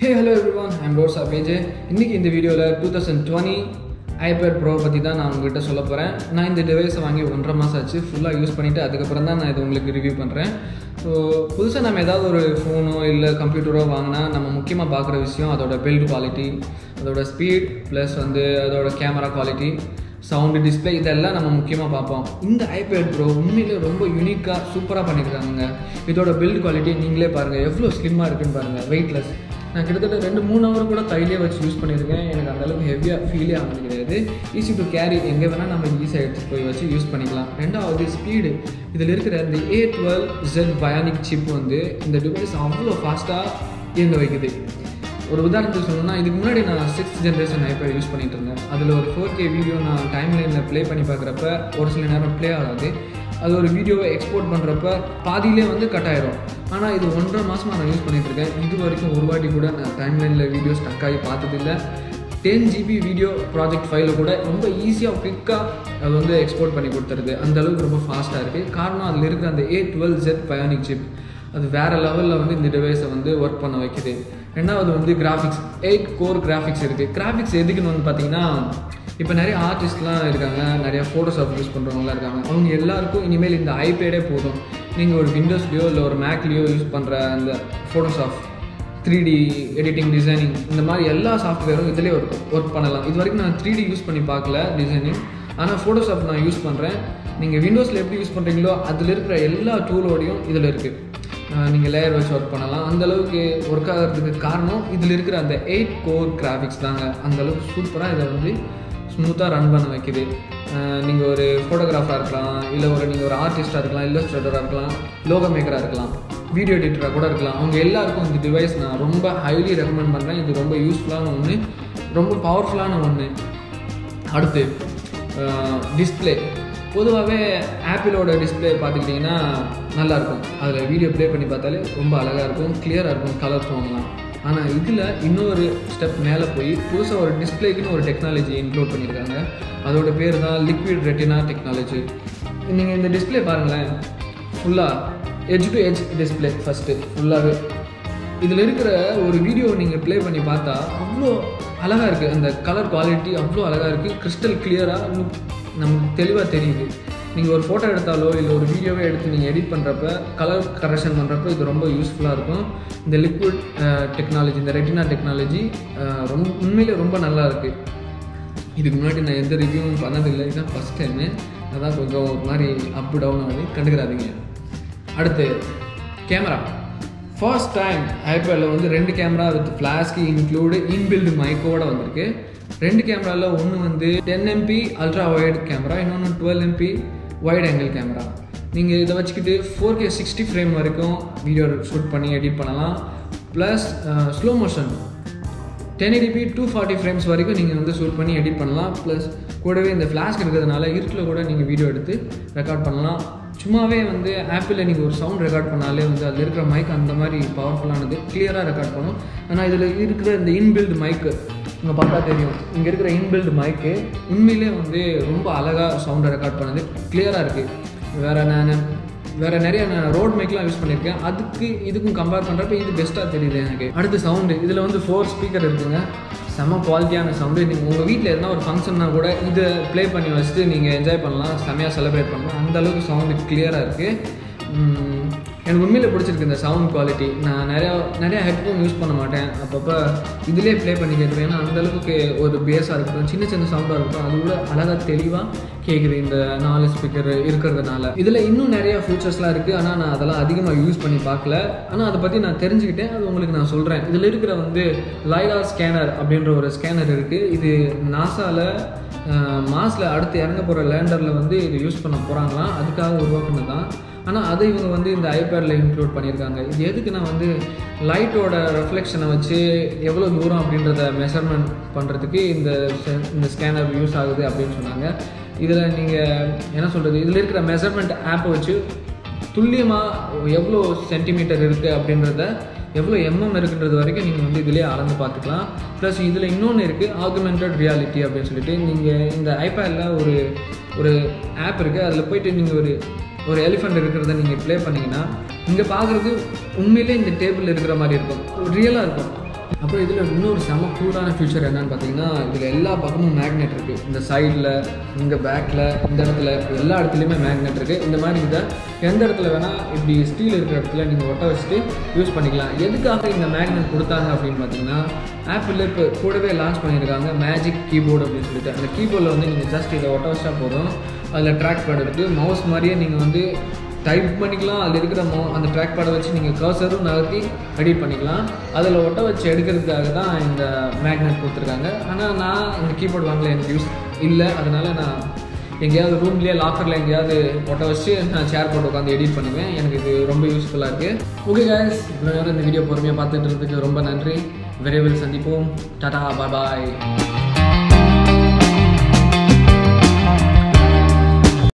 hey hello everyone I'm Rose அபேஜ் இன்றைக்கி இந்த வீடியோவில் two thousand twenty iPad pro பற்றி தான் நான் உங்ககிட்ட சொல்ல போகிறேன் நான் இந்த டிவைஸை வாங்கி ஒன்றரை மாதம் ஆச்சு ஃபுல்லாக யூஸ் பண்ணிவிட்டு அதுக்கப்புறம் தான் நான் இது உங்களுக்கு ரிவ்யூ பண்ணுறேன் ஸோ புதுசாக நம்ம ஏதாவது ஒரு ஃபோனோ இல்லை கம்ப்யூட்டரோ வாங்கினா நம்ம முக்கியமாக பார்க்குற விஷயம் அதோட பில்ட் குவாலிட்டி அதோட ஸ்பீட் ப்ளஸ் வந்து அதோட கேமரா குவாலிட்டி சவுண்டு டிஸ்பிளே இதெல்லாம் நம்ம முக்கியமாக பார்ப்போம் இந்த ஐபேட் ப்ரோ உண்மையிலே ரொம்ப யூனிக்காக சூப்பராக பண்ணியிருக்காங்க இதோட பில்ட் குவாலிட்டி நீங்களே பாருங்கள் எவ்வளோ ஸ்லிம்மாக இருக்குன்னு பாருங்கள் வெயிட்லெஸ் நான் கிட்டத்தட்ட ரெண்டு மூணு ஹவர் கூட கையிலே வச்சு யூஸ் பண்ணியிருக்கேன் எனக்கு அந்த அளவுக்கு ஹெவியாக ஃபீலே ஆனது கிடையாது ஈஸி டு கேரி எங்கே வேணால் நம்ம ஈஸியாக எடுத்துகிட்டு போய் வச்சு யூஸ் பண்ணிக்கலாம் ரெண்டாவது ஸ்பீடு இதில் இருக்கிற இந்த A twelve Z bionic chip வந்து இந்த டிவைஸ் அவ்வளோ ஃபாஸ்ட்டாக இயங்க வைக்குது ஒரு உதாரணத்துக்கு சொல்லணும்னா இதுக்கு முன்னாடி நான் சிக்ஸ்த் ஜென்ரேஷன் ஐபேட் யூஸ் பண்ணிட்டு இருந்தேன் அதில் ஒரு ஃபோர் கே வீடியோ நான் டைம் லைனில் ப்ளே பண்ணி பார்க்குறப்ப ஒரு சில நேரம் ப்ளே ஆகாது அது ஒரு வீடியோவை எக்ஸ்போர்ட் பண்ணுறப்ப பாதியிலே வந்து கட் ஆயிரும் ஆனால் இது ஒன்றரை மாதமாக நான் யூஸ் பண்ணிட்டு இருக்கேன் இது வரைக்கும் ஒரு வாட்டி கூட நான் டைம் லைனில் வீடியோ ஸ்டக் ஆகி பார்த்ததில்ல டென் ஜிபி வீடியோ ப்ராஜெக்ட் ஃபைலை கூட ரொம்ப ஈஸியாக குவிக்காக அது வந்து எக்ஸ்போர்ட் பண்ணி கொடுத்துருது அந்த அளவுக்கு ரொம்ப ஃபாஸ்ட்டாக இருக்குது காரணம் அதில் இருக்கிற அந்த A twelve Z bionic chip அது வேறு லெவலில் வந்து இந்த டிவைஸை வந்து ஒர்க் பண்ண வைக்குது ரெண்டாவது வந்து கிராஃபிக்ஸ் எயிட் கோர் கிராஃபிக்ஸ் இருக்குது கிராஃபிக்ஸ் எதுக்குன்னு வந்து பார்த்தீங்கன்னா இப்போ நிறைய ஆர்டிஸ்ட்லாம் இருக்காங்க நிறைய ஃபோட்டோஷாப் யூஸ் பண்ணுறவங்களாம் இருக்காங்க அவங்க எல்லாருக்கும் இனிமேல் இந்த ஐபேடே போதும் நீங்கள் ஒரு விண்டோஸ்லேயோ இல்லை ஒரு மேக்லேயோ யூஸ் பண்ணுற அந்த Photoshop three D editing designing இந்த மாதிரி எல்லா சாஃப்ட்வேரும் இதிலே ஒர்க் ஒர்க் பண்ணலாம் இது வரைக்கும் நான் த்ரீ டி யூஸ் பண்ணி பார்க்கல டிசைனிங் ஆனால் ஃபோட்டோஷாப் நான் யூஸ் பண்ணுறேன் நீங்கள் விண்டோஸில் எப்படி யூஸ் பண்ணுறீங்களோ அதில் இருக்கிற எல்லா டூலோடையும் இதில் இருக்குது நீங்கள் லேயர் வச்சு ஒர்க் பண்ணலாம் அந்த அளவுக்கு ஒர்க் ஆகிறதுக்கு காரணம் இதில் இருக்கிற அந்த எயிட் கோர் கிராஃபிக்ஸ் தாங்க அந்த அளவுக்கு சூப்பராக இதை வந்து ஸ்மூத்தாக ரன் பண்ண வைக்குது நீங்கள் ஒரு ஃபோட்டோகிராஃபராக இருக்கலாம் இல்லை ஒரு நீங்கள் ஒரு ஆர்டிஸ்ட்டாக இருக்கலாம் இல்லஸ்ட்ரேட்டராக இருக்கலாம் லோகோ மேக்கராக இருக்கலாம் வீடியோ எடிட்டராக கூட இருக்கலாம் அவங்க எல்லாருக்கும் இந்த டிவைஸ் நான் ரொம்ப ஹைலி ரெக்கமெண்ட் பண்ணுறேன் இது ரொம்ப யூஸ்ஃபுல்லான ஒன்று ரொம்ப பவர்ஃபுல்லான ஒன்று அடுத்து டிஸ்பிளே பொதுவாகவே ஆப்பிளோட டிஸ்பிளே பார்த்துக்கிட்டிங்கன்னா நல்லாயிருக்கும் அதில் வீடியோ ப்ளே பண்ணி பார்த்தாலே ரொம்ப அழகாக இருக்கும் கிளியராக இருக்கும் கலர் டோன்லாம் ஆனால் இதில் இன்னொரு ஸ்டெப் மேலே போய் புதுசாக ஒரு டிஸ்பிளேக்குன்னு ஒரு டெக்னாலஜி இன்க்ளூட் பண்ணியிருக்காங்க அதோட பேர் தான் லிக்விட் ரெட்டினா டெக்னாலஜி நீங்கள் இந்த டிஸ்பிளே பாருங்களேன் ஃபுல்லாக edge to edge display first ஃபுல்லாகவே இதில் இருக்கிற ஒரு வீடியோ நீங்கள் ப்ளே பண்ணி பார்த்தா அவ்வளோ அழகாக இருக்குது அந்த கலர் குவாலிட்டி அவ்வளோ அழகாக இருக்குது கிறிஸ்டல் கிளியராக நமக்கு தெளிவாக தெரியுது நீங்கள் ஒரு ஃபோட்டோ எடுத்தாலோ இல்லை ஒரு வீடியோவே எடுத்து நீங்கள் எடிட் பண்ணுறப்ப கலர் கரெக்ஷன் பண்ணுறப்ப இது ரொம்ப யூஸ்ஃபுல்லாக இருக்கும் இந்த லிக்விட் டெக்னாலஜி இந்த ரெட்டினா டெக்னாலஜி ரொம்ப உண்மையிலே ரொம்ப நல்லா இருக்குது இதுக்கு முன்னாடி நான் எந்த ரிவ்யூவும் பண்ணதில்லை இதுதான் ஃபஸ்ட் டைமு அதான் கொஞ்சம் ஒரு மாதிரி அப் டவுன் ஆகுது கண்டுக்கிறாதீங்க அடுத்து கேமரா ஃபர்ஸ்ட் டைம் ஐபேடில் வந்து ரெண்டு கேமரா வித் ஃப்ளாஷ்க்கு இன்க்ளூடு இன்பில்டு மைக்கோட வந்திருக்கு ரெண்டு கேமராவில் ஒன்று வந்து ten MP ultra wide camera இன்னொன்று twelve MP wide angle camera நீங்கள் இதை வச்சுக்கிட்டு ஃபோர் கே சிக்ஸ்டி ஃப்ரேம் வரைக்கும் வீடியோ ஷூட் பண்ணி எடிட் பண்ணலாம் plus slow motion ten eighty p two forty frames வரைக்கும் நீங்கள் வந்து ஷூட் பண்ணி எடிட் பண்ணலாம் ப்ளஸ் கூடவே இந்த ஃப்ளாஷ் இருக்கிறதுனால இருட்டில் கூட நீங்கள் வீடியோ எடுத்து ரெக்கார்ட் பண்ணலாம் சும்மாவே வந்து ஆப்பிளில் நீங்கள் ஒரு சவுண்ட் ரெக்கார்ட் பண்ணாலே வந்து அதில் இருக்கிற மைக் அந்த மாதிரி பவர்ஃபுல்லானது கிளியராக ரெக்கார்ட் பண்ணும் ஆனால் இதில் இருக்கிற இந்த இன்பில்டு மைக்கு இங்கே பார்த்தா தெரியும் இங்கே இருக்கிற இன்பில்டு மைக்கு உண்மையிலே வந்து ரொம்ப அழகாக சவுண்டை ரெக்கார்ட் பண்ணுது கிளியராக இருக்குது வேறு நான் வேறு நிறைய நான் ரோட் மைக்லாம் யூஸ் பண்ணியிருக்கேன் அதுக்கு இதுக்கும் கம்பேர் பண்ணுறப்ப இது பெஸ்ட்டாக தெரியுது எனக்கு அடுத்து சவுண்டு இதில் வந்து ஃபோர் ஸ்பீக்கர் இருக்குங்க செம்ம குவாலிட்டியான சவுண்டு நீங்கள் உங்கள் வீட்டில் எதனா ஒரு ஃபங்க்ஷன்னா கூட இதை ப்ளே பண்ணி வச்சுட்டு நீங்கள் என்ஜாய் பண்ணலாம் செம்மையாக செலிப்ரேட் பண்ணலாம் அந்தளவுக்கு சவுண்டு கிளியராக இருக்குது எனக்கு உண்மையில் பிடிச்சிருக்கு இந்த சவுண்ட் குவாலிட்டி நான் நிறையா நிறையா ஹெட்ஃபோன் யூஸ் பண்ண மாட்டேன் அப்பப்போ இதிலே ப்ளே பண்ணி கேட்குறேன் ஏன்னா அந்தளவுக்கு ஒரு பேஸாக இருக்கட்டும் சின்ன சின்ன சவுண்டாக இருக்கட்டும் அது கூட அழகாக தெளிவாக கேட்குது இந்த நாலு ஸ்பீக்கர் இருக்கிறதுனால இதில் இன்னும் நிறையா ஃபியூச்சர்ஸ்லாம் இருக்குது ஆனால் நான் அதெல்லாம் அதிகமாக யூஸ் பண்ணி பார்க்கல ஆனால் அதை பற்றி நான் தெரிஞ்சுக்கிட்டேன் அது உங்களுக்கு நான் சொல்கிறேன் இதில் இருக்கிற வந்து லைடா ஸ்கேனர் அப்படின்ற ஒரு ஸ்கேனர் இருக்குது இது நாசாவில் மாஸில் அடுத்து இறங்க போகிற லேண்டரில் வந்து இது யூஸ் பண்ண போகிறாங்களாம் அதுக்காக உருவாக்குனது தான் ஆனால் அதை இவங்க வந்து இந்த ஐபேடில் இன்க்ளூட் பண்ணியிருக்காங்க இது எதுக்குன்னா வந்து லைட்டோட ரெஃப்ளெக்ஷனை வச்சு எவ்வளோ தூரம் அப்படின்றத மெஷர்மெண்ட் பண்ணுறதுக்கு இந்த இந்த ஸ்கேனர் யூஸ் ஆகுது அப்படின்னு சொன்னாங்க இதில் நீங்கள் என்ன சொல்கிறது இதில் இருக்கிற மெஷர்மெண்ட் ஆப்பை வச்சு துல்லியமாக எவ்வளோ சென்டிமீட்டர் இருக்குது அப்படின்றத எவ்வளோ எம்எம் இருக்குன்றது வரைக்கும் நீங்கள் வந்து இதிலே அளந்து பார்த்துக்கலாம் ப்ளஸ் இதில் இன்னொன்று இருக்குது ஆகுமெண்டட் ரியாலிட்டி அப்படின்னு சொல்லிட்டு நீங்கள் இந்த ஐபேடில் ஒரு ஒரு ஆப் இருக்குது அதில் போயிட்டு நீங்கள் ஒரு ஒரு எலிஃபெண்ட் இருக்கிறத நீங்கள் ப்ளே பண்ணிங்கன்னா இங்கே பார்க்குறது உண்மையிலே இந்த டேபிள் இருக்கிற மாதிரி இருக்கும் ரியலாக இருக்கும் அப்புறம் இதில் இன்னொரு செம கூலான ஃபியூச்சர் என்னன்னு பார்த்தீங்கன்னா இதில் எல்லா பக்கமும் மேக்னெட் இருக்குது இந்த சைடில் இங்கே பேக்கில் இந்த இடத்துல எல்லா இடத்துலையுமே மேக்னெட் இருக்குது இந்த மாதிரி இதை எந்த இடத்துல வேணால் இப்படி ஸ்டீல் இருக்கிற இடத்துல நீங்கள் ஒட்ட வச்சுட்டு யூஸ் பண்ணிக்கலாம் எதுக்காக இந்த மேக்னெட் கொடுத்தாங்க அப்படின்னு பார்த்தீங்கன்னா ஆப்பிள் இப்போ கூடவே லான்ச் பண்ணியிருக்காங்க மேஜிக் கீபோர்டு அப்படின்னு சொல்லிட்டு அந்த கீபோர்டில் வந்து நீங்கள் ஜஸ்ட் இதை ஒட்ட வச்சா போதும் அதில் ட்ராக் பேட் இருக்குது மவுஸ் மாதிரியே நீங்கள் வந்து டைப் பண்ணிக்கலாம் அதில் இருக்கிற மோ அந்த ட்ராக் பேடை வச்சு நீங்கள் கர்சரும் நகர்த்தி எடிட் பண்ணிக்கலாம் அதில் ஒட்ட வச்சு எடுக்கிறதுக்காக தான் இந்த மேக்னெட் கொடுத்துருக்காங்க ஆனால் நான் இந்த கீபோர்டு வாங்கல எனக்கு யூஸ் இல்லை அதனால் நான் எங்கேயாவது ரூம்லேயே லாக்கரில் எங்கேயாவது ஒட்ட வச்சு நான் சேர் போட்டு உட்காந்து எடிட் பண்ணுவேன் எனக்கு இது ரொம்ப யூஸ்ஃபுல்லாக இருக்குது ஓகே guys இவ்வளோ நேரம் இந்த வீடியோ பொறுமையாக பார்த்துட்டு இருந்ததுக்கு ரொம்ப நன்றி விரைவில் சந்திப்போம் டாடா பாய் பாய்